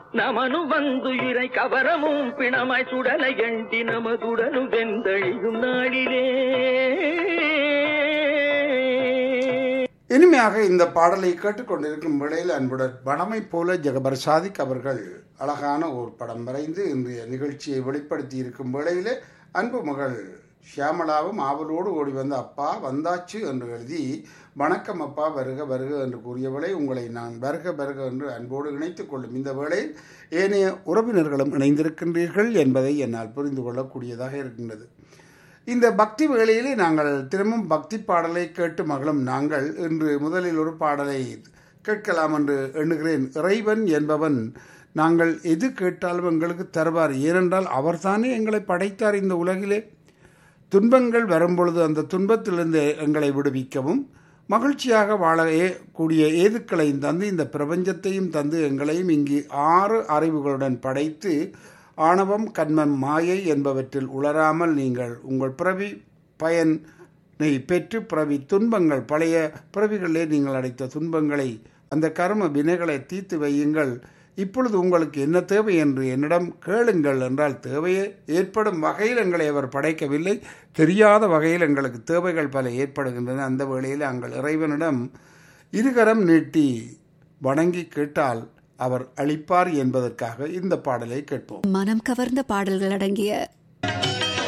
நமனு வந்துயிரை கவரமும் பிணமாய் சுடலை எண்டி நமதுடனு வெந்தழியும் நாளிலே இனிமையாக இந்த பாடலை கேட்டுக்கொண்டிருக்கும் வேளையில் அன்புடன் வனமை போல ஜெகபர் சாதிக் அவர்கள் அழகான ஒரு படம் வரைந்து இன்றைய நிகழ்ச்சியை வெளிப்படுத்தி இருக்கும் வேளையிலே அன்பு மகள் ஷியாமளாவும் ஆவலோடு ஓடி வந்த அப்பா வந்தாச்சு என்று எழுதி வணக்கம் அப்பா வருக வருக என்று கூறியவளை உங்களை நான் வருக வருக என்று அன்போடு இணைத்துக் கொள்ளும் இந்த வேளையில் ஏனைய உறவினர்களும் இணைந்திருக்கின்றீர்கள் என்பதை என்னால் புரிந்து கொள்ளக்கூடியதாக இருக்கின்றது இந்த பக்தி வேளையிலே நாங்கள் திரும்பவும் பக்தி பாடலை கேட்டு மகளும் நாங்கள் இன்று முதலில் ஒரு பாடலை கேட்கலாம் என்று எண்ணுகிறேன் இறைவன் என்பவன் நாங்கள் எது கேட்டாலும் எங்களுக்கு தருவார் ஏனென்றால் அவர்தானே எங்களை படைத்தார் இந்த உலகிலே துன்பங்கள் வரும்பொழுது அந்த துன்பத்திலிருந்து எங்களை விடுவிக்கவும் மகிழ்ச்சியாக வாழ ஏ- கூடிய ஏதுக்களையும் தந்து இந்த பிரபஞ்சத்தையும் தந்து எங்களையும் இங்கு ஆறு அறிவுகளுடன் படைத்து ஆணவம் கண்மம் மாயை என்பவற்றில் உளராமல் நீங்கள் உங்கள் பிறவி பயனை பெற்று பிறவி துன்பங்கள் பழைய பிறவிகளிலே நீங்கள் அடைத்த துன்பங்களை அந்த கர்ம வினைகளை தீர்த்து வையுங்கள் இப்பொழுது உங்களுக்கு என்ன தேவை என்று என்னிடம் கேளுங்கள் என்றால் தேவையே ஏற்படும் வகையில் எங்களை அவர் படைக்கவில்லை தெரியாத வகையில் எங்களுக்கு தேவைகள் பல ஏற்படுகின்றன அந்த வேளையில் நாங்கள் இறைவனிடம் இருகரம் நீட்டி வணங்கி கேட்டால் அவர் அளிப்பார் என்பதற்காக இந்த பாடலை கேட்போம் மனம் கவர்ந்த பாடல்கள் அடங்கிய